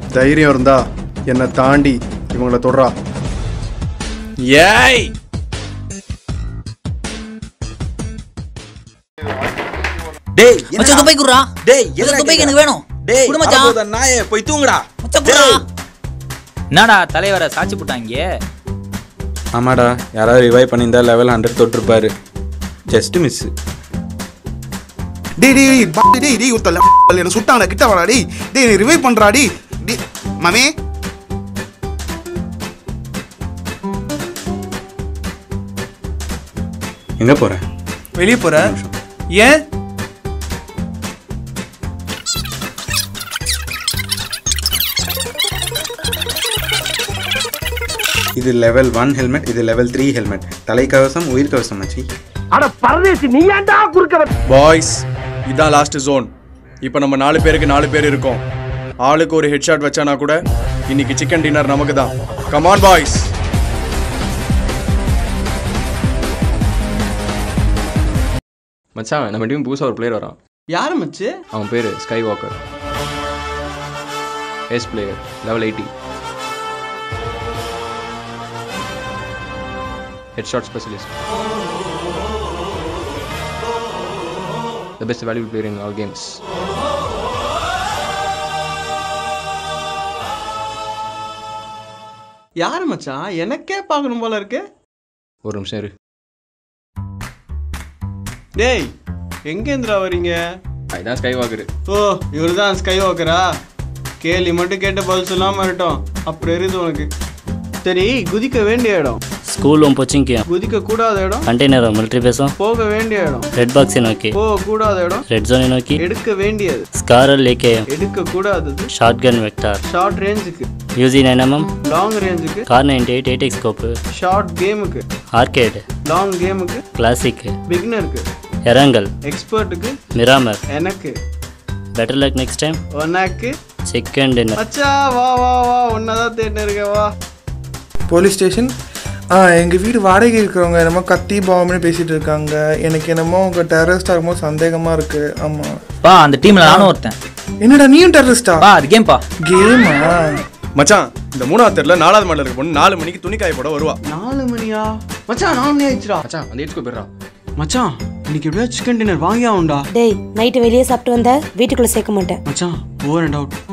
தைரியம் இருந்தா என்னை தாண்டி இவங்கள தொடுறா ஏய் டேய் மச்சான் துபாய் குடுறா டேய் மச்சான் துபாய்க்கு எனக்கு வேணும் டேய் குடு மச்சான் அறப்போதா நாயே போய் தூங்குடா மச்சான் குடுறா என்னடா தலைவரை சாட்சி போட்டாங்க ஆமாடா யாராவது ரிவைவ் பண்ணியிருந்தா லெவல் ஹண்ட்ரட் தொட்டிருப்பாரு ஜஸ்ட் மிஸ் டேய் டேய் டேய் பா- டேய் டேய் ஒருத்தல என்ன சுட்டாங்கடா கிட்ட வாடா டேய் டேய் ரிவைவ் பண்றா டேய் டேய் மாமே எங்க போற வெளியே போற ஏன் இது லெவல் ஒன் ஹெல்மெட் இது லெவல் த்ரீ ஹெல்மெட் தலைக்கவசம் உயிர் கவசம் மச்சி பாய்ஸ் இதான் லாஸ்ட் ஜோன் இப்போ நம்ம நாலு பேருக்கு நாலு பேர் இருக்கோம் ஆளுக்கு ஒரு ஹெட்ஷாட் வச்சானா கூட இன்னைக்கு சிக்கன் டின்னர் நமக்கு தான் கமான் பாய்ஸ் மச்சான் நம்ம டீம் புதுசாக ஒரு பிளேயர் வரான் யாரு மச்சு அவன் பேர் Skywalker S player level eighty head shot specialist the best valuable player in all games யாரு மச்சான் எனக்கே பார்க்கணும் போல இருக்கு ஒரு நிமிஷம் இரு டேய் எங்கேந்திரா வரீங்க அதுதான் ஸ்கை வாக்கர் ஓ இவர் தான் ஸ்கை வாக்கரா கேள்வி மட்டும் கேட்டு பதில் சொல்லாம இருக்கட்டும் அப்புறம் இருக்குது உனக்கு சரி குதிக்க வேண்டிய இடம் ஸ்கூலும் பொச்சிங்கையும் குதிக்க கூடாத இடம் கண்டெய்னர் மிலிட்ரி பேசும் போக வேண்டிய இடம் ரெட் பாக்ஸை நோக்கி போக கூடாத இடம் ரெட் ஜோனை நோக்கி எடுக்க வேண்டியது ஸ்காரல் லேக்கேயம் எடுக்க கூடாதது ஷார்ட் கன் வெக்டார் ஷார்ட் ரேஞ்சுக்கு யூசி நைன் எம்எம் லாங் ரேஞ்சுக்கு Kar ninety eight eight scope short கேமுக்கு ஆர்கேடு லாங் கேமுக்கு கிளாசிக்கு பிகினருக்கு எரங்கல் எக்ஸ்பர்ட்டுக்கு மிராமர் எனக்கு பெட்டர் லக் நெக்ஸ்ட் டைம் ஒன்னாக்கு சிக்கன் டின்னர் மச்சா வா வா வா உன்னதான் தேடினு இருக்க வா போலீஸ் ஸ்டேஷன் ஆ எங்கள் வீடு வாடகை இருக்கிறவங்க என்னமோ கத்தி பாம்புன்னு பேசிகிட்டு இருக்காங்க எனக்கு என்னமோ உங்கள் டெரரிஸ்டாக இருக்கும்போது சந்தேகமாக இருக்குது ஆமாம் பா அந்த டீம்ல நானும் ஒருத்தன் என்னடா நீயும் டெரரிஸ்டா பா அது கேம்பா கேமா மச்சான் இந்த மூணாவது தெருல நாலாவது மாடல இருக்க பொண்ணு நாலு மணிக்கு துணி காய போட வருவா நாலு மணியா மச்சான் நாலு மணி ஆயிடுச்சுடா மச்சான் அந்த ஏஜ்க்கு போயிடுறான் மச்சான் இன்னைக்கு எப்படியா சிக்கன் டின்னர் வாங்கி ஆகும்டா டேய் நைட்டு வெளியே சாப்பிட்டு வந்த வீட்டுக்குள்ள சேர்க்க மாட்டேன் மச்சான் ஓவர் அண்ட் அவுட்